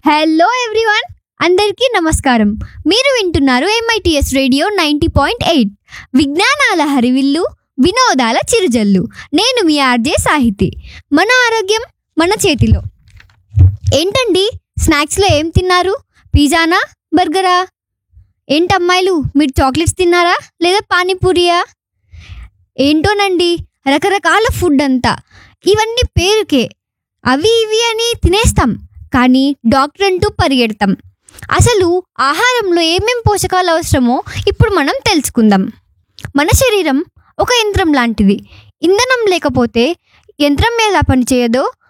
hello everyone అందరికీ నమస్కారం మీరు వింటున్నారు MITS radio ninety point eight విజ్ఞానాల హరివిల్లు వినోదాల చిరుజల్లు నేను మీ ఆర్జే సాహితి మన ఆరోగ్యం మన చేతిలో ఏంటండి స్నాక్స్లో ఏం తిన్నారు పిజ్జానా బర్గరా ఏంటమ్మాయిలు మీరు చాక్లెట్స్ తిన్నారా లేదా పానీపూరియా ఏంటోనండి రకరకాల ఫుడ్ అంతా ఇవన్నీ పేరుకే అవి ఇవి అని తినేస్తాం కానీ డాక్టర్ అంటూ పరిగెడతాం అసలు ఆహారంలో ఏమేం పోషకాలు అవసరమో ఇప్పుడు మనం తెలుసుకుందాం మన శరీరం ఒక యంత్రం లాంటిది ఇంధనం లేకపోతే యంత్రం ఎలా పనిచేయదో